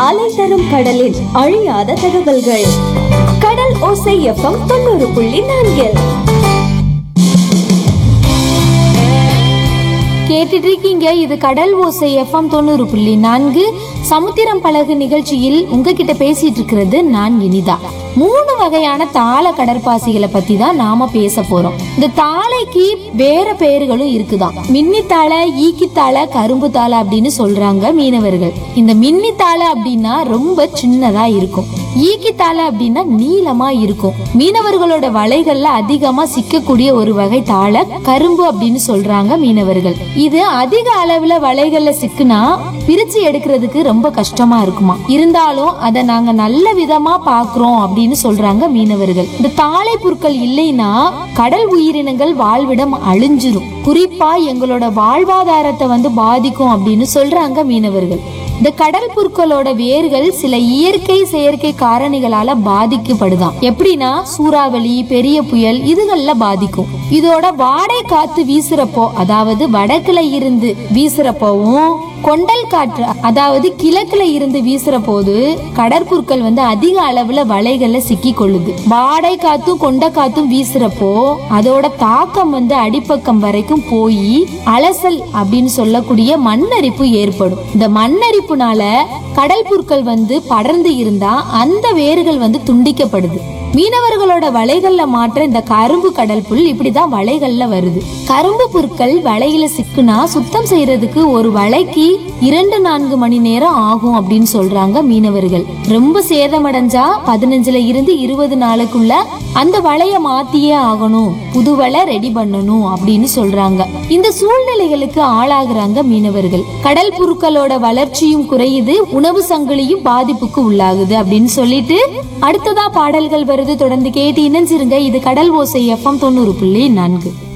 அலை தரும் கடலின் அழியாத தகவல்கள் கடல் ஓசை எஃப்எம் தொண்ணூறு புள்ளி நான்கில் கேட்டுட்டு இருக்கீங்க இது கடல் ஓசை எஃப்எம் தொண்ணூறு புள்ளி நான்கு சமுத்திரம் பழகு நிகழ்ச்சியில் உங்ககிட்ட பேசிட்டு இருக்கிறது நான் இனிதா மூணு வகையான தாள கடற்பாசிகளை பத்தி தான் நாம பேச போறோம் இந்த தாளைக்கு வேற பெயர்களும் இருக்குதாம் மின்னித்தாளை ஈக்கித்தாளை கரும்பு தாளை அப்படின்னு சொல்றாங்க மீனவர்கள் இந்த மின்னித்தாளை அப்படின்னா ரொம்ப சின்னதா இருக்கும் ஈக்கித்தாளை அப்படின்னா நீளமா இருக்கும் மீனவர்களோட வலைகள்ல அதிகமா சிக்கக்கூடிய ஒரு வகை தாளை கரும்பு அப்படின்னு சொல்றாங்க மீனவர்கள் இது அதிக அளவுல வலைகள்ல சிக்குனா பிரிச்சு எடுக்கிறதுக்கு ரொம்ப கஷ்டமா இருக்குமா இருந்தாலும் அதை நாங்க நல்ல விதமா பாக்குறோம் அப்படின்னு சொல்றாங்க மீனவர்கள் இந்த தாளை புற்கள் இல்லைன்னா கடல் உயிரினங்கள் வாழ்விடம் அழிஞ்சிரும் குறிப்பா எங்களோட வாழ்வாதாரத்தை வந்து பாதிக்கும் அப்படின்னு சொல்றாங்க மீனவர்கள் இந்த கடல் புற்களோட வேர்கள் சில இயற்கை செயற்கை காரணிகளால பாதிக்கப்படுதாம் எப்படின்னா சூறாவளி பெரிய புயல் இதுகள்ல பாதிக்கும் இதோட வாடை காத்து வீசுறப்போ அதாவது வடக்குல இருந்து வீசுறப்போவும் கொண்டல் காற்று அதாவது கிழக்குல இருந்து வீசுற போது கடற்புற்கள் வந்து அதிக அளவுல வலைகள்ல சிக்கி கொள்ளுது வாடை காத்தும் கொண்ட காத்தும் வீசுறப்போ அதோட தாக்கம் வந்து அடிப்பக்கம் வரைக்கும் போய் அலசல் அப்படின்னு சொல்லக்கூடிய மண்ணரிப்பு ஏற்படும் இந்த மண்ணரிப்புனால கடல் புற்கள் வந்து படர்ந்து இருந்தா அந்த வேர்கள் வந்து துண்டிக்கப்படுது மீனவர்களோட வலைகள்ல மாற்ற இந்த கரும்பு கடல் புல் இப்படிதான் வலைகள்ல வருது கரும்பு புற்கள் வலையில சிக்குனா சுத்தம் செய்யறதுக்கு ஒரு வலைக்கு இரண்டு நான்கு மணி நேரம் ஆகும் அப்படின்னு சொல்றாங்க மீனவர்கள் ரொம்ப சேதமடைஞ்சா பதினஞ்சுல இருந்து இருபது நாளுக்குள்ள அந்த வலைய மாத்தியே ஆகணும் புது வலை ரெடி பண்ணணும் அப்படின்னு சொல்றாங்க இந்த சூழ்நிலைகளுக்கு ஆளாகுறாங்க மீனவர்கள் கடல் புற்களோட வளர்ச்சியும் குறையுது உணவு சங்கிலியும் பாதிப்புக்கு உள்ளாகுது அப்படின்னு சொல்லிட்டு அடுத்ததா பாடல்கள் வருது தொடர்ந்து கேட்டு இணைஞ்சிருங்க இது கடல் ஓசை எஃப்எம் தொண்ணூறு புள்ளி நான்கு